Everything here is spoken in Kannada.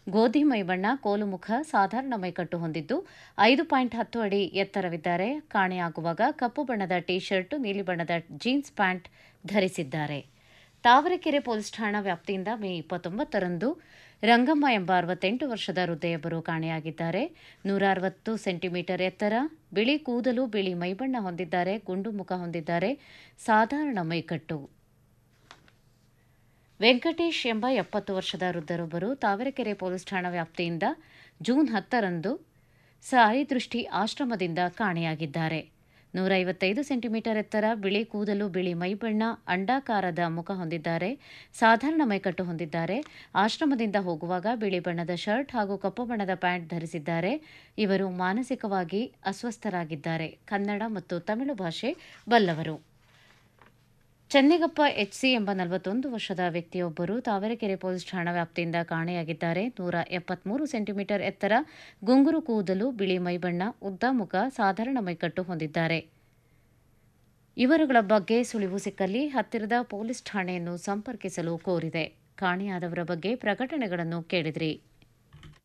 ಗೋಧಿ ಮೈಬಣ್ಣ ಕೋಲು ಮುಖ ಸಾಧಾರಣ ಮೈಕಟ್ಟು ಹೊಂದಿದ್ದು ಐದು ಪಾಯಿಂಟ್ ಹತ್ತು ಅಡಿ ಎತ್ತರವಿದ್ದಾರೆ ಕಾಣೆಯಾಗುವಾಗ ಕಪ್ಪು ಬಣ್ಣದ ಟಿ ಶರ್ಟ್ ನೀಲಿ ಬಣ್ಣದ ಜೀನ್ಸ್ ಪ್ಯಾಂಟ್ ಧರಿಸಿದ್ದಾರೆ ತಾವರೆಕೆರೆ ಪೊಲೀಸ್ ಠಾಣಾ ವ್ಯಾಪ್ತಿಯಿಂದ ಮೇ ಇಪ್ಪತ್ತೊಂಬತ್ತರಂದು ರಂಗಮ್ಮ ಎಂಬ ಅರವತ್ತೆಂಟು ವರ್ಷದ ವೃದ್ಧೆಯೊಬ್ಬರು ಕಾಣೆಯಾಗಿದ್ದಾರೆ ನೂರ ಅರವತ್ತು ಸೆಂಟಿಮೀಟರ್ ಎತ್ತರ ಬಿಳಿ ಕೂದಲು ಬಿಳಿ ಮೈಬಣ್ಣ ಹೊಂದಿದ್ದಾರೆ ಗುಂಡು ಮುಖ ಹೊಂದಿದ್ದಾರೆ ಸಾಧಾರಣ ಮೈಕಟ್ಟು ವೆಂಕಟೇಶ್ ಎಂಬ ಎಪ್ಪತ್ತು ವರ್ಷದ ವೃದ್ಧರೊಬ್ಬರು ತಾವರೆಕೆರೆ ಪೊಲೀಸ್ ಠಾಣಾ ವ್ಯಾಪ್ತಿಯಿಂದ ಜೂನ್ ಹತ್ತರಂದು ಸಾಯಿ ದೃಷ್ಟಿ ಆಶ್ರಮದಿಂದ ಕಾಣೆಯಾಗಿದ್ದಾರೆ ನೂರ ಐವತ್ತೈದು ಸೆಂಟಿಮೀಟರ್ ಎತ್ತರ ಬಿಳಿ ಕೂದಲು ಬಿಳಿ ಮೈಬಣ್ಣ ಅಂಡಾಕಾರದ ಮುಖ ಹೊಂದಿದ್ದಾರೆ ಸಾಧಾರಣ ಮೈಕಟ್ಟು ಹೊಂದಿದ್ದಾರೆ ಆಶ್ರಮದಿಂದ ಹೋಗುವಾಗ ಬಿಳಿ ಬಣ್ಣದ ಶರ್ಟ್ ಹಾಗೂ ಕಪ್ಪು ಬಣ್ಣದ ಪ್ಯಾಂಟ್ ಧರಿಸಿದ್ದಾರೆ ಇವರು ಮಾನಸಿಕವಾಗಿ ಅಸ್ವಸ್ಥರಾಗಿದ್ದಾರೆ ಕನ್ನಡ ಮತ್ತು ತಮಿಳು ಭಾಷೆ ಬಲ್ಲವರು ಚೆನ್ನಿಗಪ್ಪ ಎಚ್ಸಿ ಎಂಬ ನಲವತ್ತೊಂದು ವರ್ಷದ ವ್ಯಕ್ತಿಯೊಬ್ಬರು ತಾವರೆಕೆರೆ ಪೊಲೀಸ್ ಠಾಣಾ ವ್ಯಾಪ್ತಿಯಿಂದ ಕಾಣೆಯಾಗಿದ್ದಾರೆ ನೂರ ಎಪ್ಪತ್ಮೂರು ಸೆಂಟಿಮೀಟರ್ ಎತ್ತರ ಗುಂಗುರು ಕೂದಲು ಬಿಳಿ ಮೈಬಣ್ಣ ಉದ್ದ ಮುಖ ಸಾಧಾರಣ ಮೈಕಟ್ಟು ಹೊಂದಿದ್ದಾರೆ ಇವರುಗಳ ಬಗ್ಗೆ ಸುಳಿವು ಸಿಕ್ಕಲ್ಲಿ ಹತ್ತಿರದ ಪೊಲೀಸ್ ಠಾಣೆಯನ್ನು ಸಂಪರ್ಕಿಸಲು ಕೋರಿದೆ ಕಾಣೆಯಾದವರ ಬಗ್ಗೆ ಪ್ರಕಟಣೆಗಳನ್ನು ಕೇಳಿದ್ರಿ